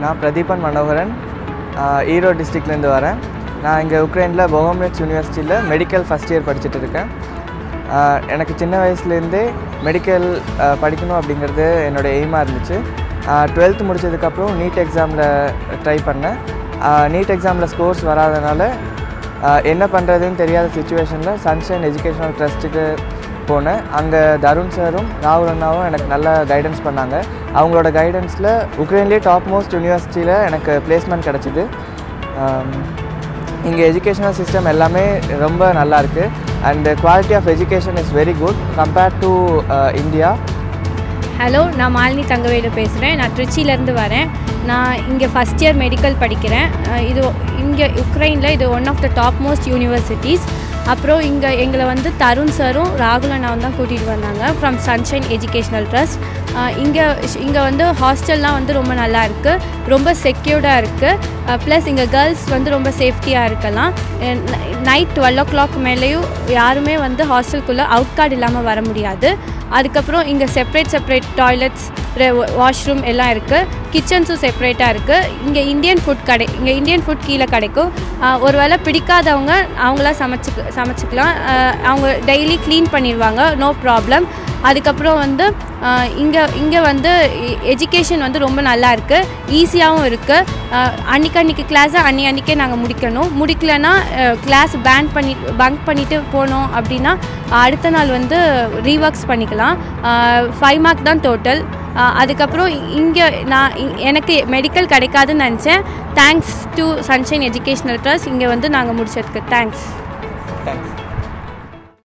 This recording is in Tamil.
நான் பிரதீபன் மனோகரன் ஆஹ் ஈரோடு டிஸ்ட்ரிக்ட்லேருந்து வரேன் நான் இங்கே உக்ரைனில் பொகோம்னெட்ஸ் யூனிவர்சிட்டியில் மெடிக்கல் ஃபஸ்ட் இயர் படிச்சுட்டு இருக்கேன் ஆஹ் எனக்கு சின்ன வயசுலேருந்தே மெடிக்கல் படிக்கணும் அப்படிங்கிறது என்னோட எய்மாக இருந்துச்சு டுவெல்த் முடிச்சதுக்கப்புறம் நீட் எக்ஸாமில் ட்ரை பண்ணேன் நீட் எக்ஸாமில் ஸ்கோர்ஸ் வராதனால ஆஹ் என்ன பண்ணுறதுன்னு தெரியாத சுச்சுவேஷனில் சன்ஷைன் எஜுகேஷனல் ட்ரஸ்ட்டுக்கு போனேன் அங்கே தருண் சாரும் ராகுல் அண்ணாவும் எனக்கு நல்ல கைடன்ஸ் பண்ணாங்க அவங்களோட கைடன்ஸில் உக்ரைன்லேயே டாப் மோஸ்ட் யூனிவர்சிட்டியில் எனக்கு பிளேஸ்மெண்ட் கிடச்சிது இங்கே எஜுகேஷனல் சிஸ்டம் எல்லாமே ரொம்ப நல்லா இருக்குது and quality of education is very good compared to India hello நான் மாலினி தங்கவேலு பேசுகிறேன் நான் திருச்சியிலேருந்து வரேன் நான் இங்கே ஃபஸ்ட் இயர் மெடிக்கல் படிக்கிறேன் அஹ் இது இங்கே உக்ரைனில் இது one of the top most universities அப்புறம் இங்கே எங்களை வந்து தருண் சாரும் ராகுல் அண்ணாவும் தான் கூட்டிகிட்டு வந்தாங்க ஃப்ரம் சன்ஷைன் எஜுகேஷ்னல் ட்ரஸ்ட் இங்கே இங்கே வந்து ஹாஸ்டல்லாம் வந்து ரொம்ப நல்லா இருக்குது ரொம்ப செக்யூர்டாக இருக்குது ப்ளஸ் இங்கே கேர்ள்ஸ் வந்து ரொம்ப சேஃப்டியாக இருக்கலாம் நைட் டுவெல் ஓ கிளாக் மேலேயும் யாருமே வந்து ஹாஸ்டலுக்குள்ளே அவுட் கார்டு இல்லாமல் வர முடியாது அதுக்கப்புறம் இங்கே செப்ரேட் செப்ரேட் டாய்லெட்ஸ் வாஷ்ரூம் எல்லாம் இருக்குது கிச்சன்ஸும் செப்ரேட்டாக இருக்குது இங்கே இந்தியன் ஃபுட் கடை இங்கே இந்தியன் ஃபுட் கீழே கிடைக்கும் ஆஹ் ஒருவேளை பிடிக்காதவங்க அவங்களா சமைச்சுக்க சமைச்சிக்கலாம் ஆஹ் அவங்க டெய்லி க்ளீன் பண்ணிடுவாங்க நோ ப்ராப்ளம் அதுக்கப்புறம் வந்து இங்கே இங்கே வந்து எஜுகேஷன் வந்து ரொம்ப நல்லா இருக்குது ஈஸியாகவும் இருக்குது அன்றைக்கி அன்றைக்கி கிளாஸை அன்னி அன்றைக்கே நாங்கள் முடிக்கணும் முடிக்கலன்னா கிளாஸ் பேன் பண்ணி பங்க் பண்ணிவிட்டு போனோம் அப்படின்னா அடுத்த நாள் வந்து ரீஒர்க்ஸ் பண்ணிக்கலாம் ஃபைவ் மார்க் தான் டோட்டல் அதுக்கப்புறம் இங்கே நான் இ- எனக்கு மெடிக்கல் கிடைக்காதுன்னு நினச்சேன் thanks to Sunshine Educational Trust இங்கே வந்து நாங்கள் முடிச்சதுக்கு தேங்க்ஸ்